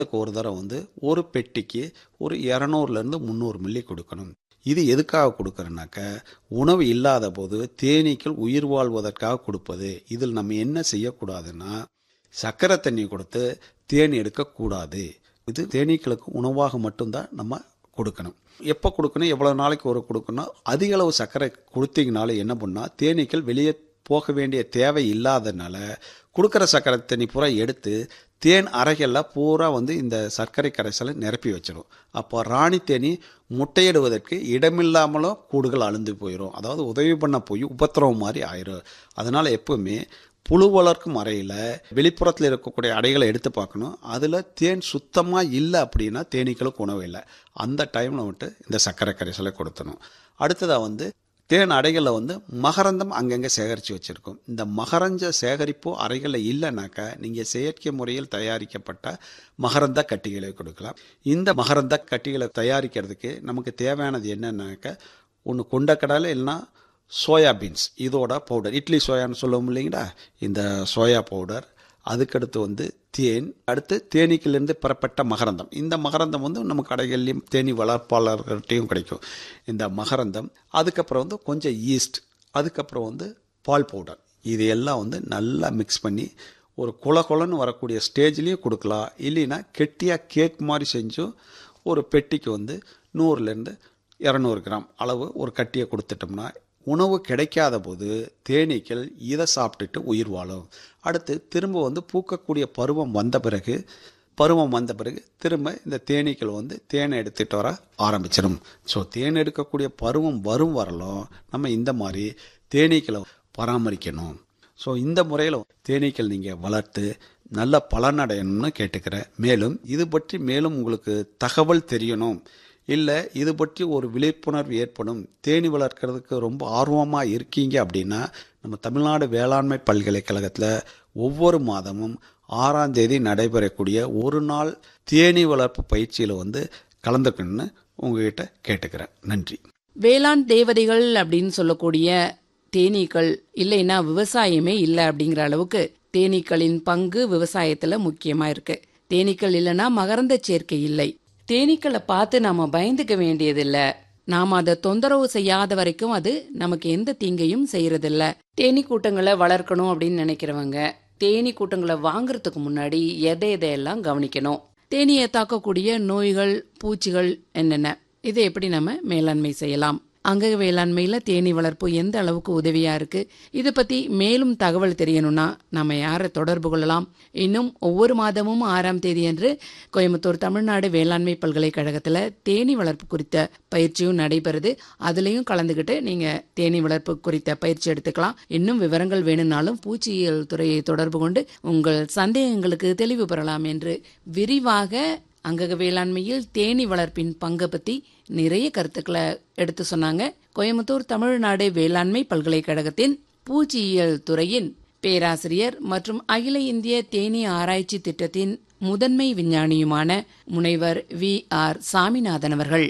ஒரு தடவை வந்து ஒரு பெட்டிக்கு ஒரு இரநூறுலேருந்து முந்நூறு மில்லி கொடுக்கணும் இது எதுக்காக கொடுக்குறேன்னாக்க உணவு இல்லாத போது தேனீக்கள் உயிர் வாழ்வதற்காக கொடுப்பது இதில் நம்ம என்ன செய்யக்கூடாதுன்னா சர்க்கரை தண்ணி கொடுத்து தேன் எடுக்கக்கூடாது இது தேனீக்களுக்கு உணவாக மட்டும்தான் நம்ம கொடுக்கணும் எப்போ கொடுக்கணும் எவ்வளோ நாளைக்கு ஒரு கொடுக்கணும் அதிக அளவு சர்க்கரை கொடுத்தீங்கனால என்ன பண்ணால் தேனீக்கள் வெளியே போக வேண்டிய தேவை இல்லாதனால கொடுக்குற சர்க்கரை தண்ணி பூரா எடுத்து தேன் அறைகளில் பூரா வந்து இந்த சர்க்கரை கரைசலை நிரப்பி வச்சிடும் அப்போ ராணி தேனி முட்டையிடுவதற்கு இடமில்லாமலும் கூடுகள் அழுந்து போயிடும் அதாவது உதவி பண்ண போய் உபத்திரவம் மாதிரி ஆயிரும் அதனால் எப்பவுமே புழு வளர்க்கும் அறையில் வெளிப்புறத்தில் இருக்கக்கூடிய அடைகளை எடுத்து பார்க்கணும் அதில் தேன் சுத்தமாக இல்லை அப்படின்னா தேனீக்களுக்கு உணவு இல்லை அந்த டைமில் வந்துட்டு இந்த சர்க்கரை கரைசலை கொடுத்தணும் அடுத்ததாக வந்து தேன் அடைகளில் வந்து மகரந்தம் அங்கங்கே சேகரித்து வச்சுருக்கோம் இந்த மகரஞ்ச சேகரிப்பு அறைகளில் இல்லைனாக்கா நீங்கள் செயற்கை முறையில் தயாரிக்கப்பட்ட மகரந்த கட்டிகளை கொடுக்கலாம் இந்த மகரந்த கட்டிகளை தயாரிக்கிறதுக்கு நமக்கு தேவையானது என்னன்னாக்கா ஒன்று கொண்டக்கடலை இல்லைன்னா சோயா பீன்ஸ் இதோட பவுடர் இட்லி சோயான்னு சொல்லுவோம் இல்லைங்களா இந்த சோயா பவுடர் அதுக்கடுத்து வந்து தேன் அடுத்து தேனீக்கிலிருந்து பெறப்பட்ட மகரந்தம் இந்த மகரந்தம் வந்து நம்ம கடைகள்லையும் தேனி வளர்ப்பாளர்கிட்டையும் கிடைக்கும் இந்த மகரந்தம் அதுக்கப்புறம் வந்து கொஞ்சம் ஈஸ்ட் அதுக்கப்புறம் வந்து பால் பவுடர் இது எல்லாம் வந்து நல்லா மிக்ஸ் பண்ணி ஒரு குல குலன்னு வரக்கூடிய ஸ்டேஜ்லேயும் கொடுக்கலாம் இல்லைன்னா கெட்டியாக கேக் மாதிரி செஞ்சும் ஒரு பெட்டிக்கு வந்து நூறுலேருந்து இரநூறு கிராம் அளவு ஒரு கட்டியை கொடுத்துட்டோம்னா உணவு கிடைக்காத போது தேனீக்கள் இதை சாப்பிட்டுட்டு உயிர் வாழும் அடுத்து திரும்ப வந்து பூக்கக்கூடிய பருவம் வந்த பிறகு பருவம் வந்த பிறகு திரும்ப இந்த தேனீக்கள் வந்து தேனை எடுத்துகிட்டு வர ஆரம்பிச்சிடும் ஸோ தேன் எடுக்கக்கூடிய பருவம் வரும் வரலும் நம்ம இந்த மாதிரி தேனீக்களை பராமரிக்கணும் ஸோ இந்த முறையில் தேனீக்கள் நீங்கள் வளர்த்து நல்ல பலனடையணும்னு கேட்டுக்கிறேன் மேலும் இது பற்றி மேலும் உங்களுக்கு தகவல் தெரியணும் இல்லை இது பற்றி ஒரு விழிப்புணர்வு ஏற்படும் தேனி வளர்க்குறதுக்கு ரொம்ப ஆர்வமாக இருக்கீங்க அப்படின்னா நம்ம தமிழ்நாடு வேளாண்மை பல்கலைக்கழகத்தில் ஒவ்வொரு மாதமும் ஆறாம் தேதி நடைபெறக்கூடிய ஒரு நாள் தேனி வளர்ப்பு பயிற்சியில் வந்து கலந்துக்கணும்னு உங்ககிட்ட கேட்டுக்கிறேன் நன்றி வேளாண் தேவதைகள் அப்படின்னு சொல்லக்கூடிய தேனீக்கள் இல்லைன்னா விவசாயமே இல்லை அப்படிங்கிற அளவுக்கு தேனீக்களின் பங்கு விவசாயத்துல முக்கியமா இருக்கு தேனீக்கள் இல்லைன்னா மகரந்த சேர்க்கை இல்லை தேனீக்களை பார்த்து நாம பயந்துக்க வேண்டியதில்ல நாம அதை தொந்தரவு செய்யாத வரைக்கும் அது நமக்கு எந்த தீங்கையும் செய்யறதில்ல தேனீ கூட்டங்களை வளர்க்கணும் அப்படின்னு நினைக்கிறவங்க தேனீ கூட்டங்களை வாங்குறதுக்கு முன்னாடி எதை எதையெல்லாம் கவனிக்கணும் தேனீயை தாக்கக்கூடிய நோய்கள் பூச்சிகள் என்னென்ன இதை எப்படி நம்ம மேலாண்மை செய்யலாம் அங்கக வேளாண்மையில தேனீ வளர்ப்பு எந்த அளவுக்கு உதவியா இருக்கு இதை பத்தி மேலும் தகவல் தெரியணும்னா நம்ம யாரை தொடர்பு கொள்ளலாம் இன்னும் ஒவ்வொரு மாதமும் ஆறாம் தேதி அன்று கோயம்புத்தூர் தமிழ்நாடு வேளாண்மை பல்கலைக்கழகத்துல தேனீ வளர்ப்பு குறித்த பயிற்சியும் நடைபெறுது அதுலயும் கலந்துகிட்டு நீங்க தேனீ வளர்ப்பு குறித்த பயிற்சி எடுத்துக்கலாம் இன்னும் விவரங்கள் வேணும்னாலும் பூச்சியியல் துறையை தொடர்பு கொண்டு உங்கள் சந்தேகங்களுக்கு தெளிவு பெறலாம் என்று விரிவாக அங்கக வேளாண்மையில் தேனி வளர்ப்பின் பங்கை பத்தி நிறைய கருத்துக்களை எடுத்து சொன்னாங்க கோயம்புத்தூர் தமிழ்நாடு வேளாண்மை பல்கலைக்கழகத்தின் பூச்சியியல் துறையின் பேராசிரியர் மற்றும் அகில இந்திய தேனி ஆராய்ச்சி திட்டத்தின் முதன்மை விஞ்ஞானியுமான முனைவர் வி ஆர் சாமிநாதன் அவர்கள்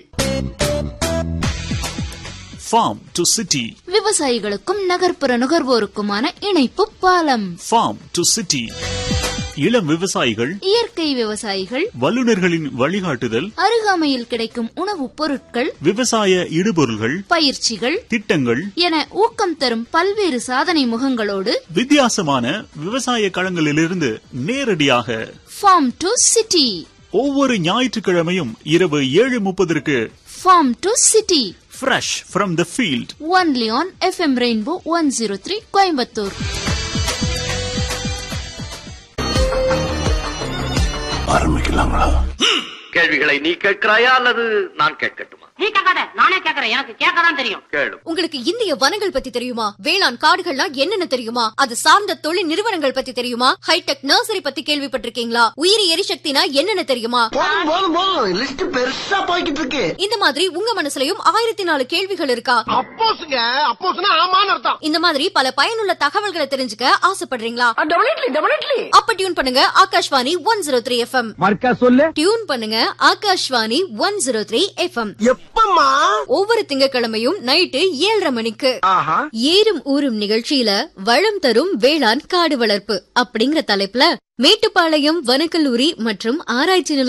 Farm to City. விவசாயிகளுக்கும் நகர்ப்புற நுகர்வோருக்குமான இணைப்பு பாலம் Farm to City. இளம் விவசாயிகள் இயற்கை விவசாயிகள் வல்லுநர்களின் வழிகாட்டுதல் அருகாமையில் கிடைக்கும் உணவுப் பொருட்கள் விவசாய இடுபொருள்கள் பயிற்சிகள் திட்டங்கள் என ஊக்கம் தரும் பல்வேறு சாதனை முகங்களோடு வித்தியாசமான விவசாய களங்களிலிருந்து நேரடியாக ஃபார்ம் டு சிட்டி ஒவ்வொரு ஞாயிற்றுக்கிழமையும் இரவு ஏழு முப்பதற்கு farm to city fresh from the field only on FM rainbow one zero three Coimbatore ஆரம்பிக்கலாங்களா கேள்விகளை நீ கேட்கிறாயா அல்லது நான் கேட்கட்டுமா நீ கேட்காத நானே கேக்குறேன் எனக்கு கேட்கதான் தெரியும் கேளு உங்களுக்கு இந்திய வனங்கள் பத்தி தெரியுமா வேளாண் காடுகள்னா என்னென்ன தெரியுமா அது சார்ந்த தொழில் நிறுவனங்கள் பத்தி தெரியுமா ஹைடெக் நர்சரி பத்தி கேள்விப்பட்டிருக்கீங்களா உயிரி எரிசக்தினா என்னென்ன தெரியுமா போதும் போதும் போதும் லிஸ்ட் பெருசா போய்கிட்டு இருக்கு இந்த மாதிரி உங்க மனசுலயும் ஆயிரத்தி நாலு கேள்விகள் இருக்கா அப்போஸ்ங்க அப்போஸ்னா ஆமான்னு அர்த்தம் இந்த மாதிரி பல பயனுள்ள தகவல்களை தெரிஞ்சுக்க ஆசைப்படுறீங்களா டெபினெட்லி டெபினெட்லி அப்ப டியூன் பண்ணுங்க Akashvani one zero three FM மர்க்கா சொல்லு டியூன் பண்ணுங்க Akashvani one zero three FM எப்ப எப்பம்மா ஒவ்வொரு திங்கட்கிழமையும் நைட்டு ஏழரை மணிக்கு ஆஹா ஏறும் ஊரும் நிகழ்ச்சியில வளம் தரும் வேளாண் காடு வளர்ப்பு அப்படிங்கிற தலைப்புல மேட்டுப்பாளையம் வனக்கல்லூரி மற்றும் ஆராய்ச்சி நிலைய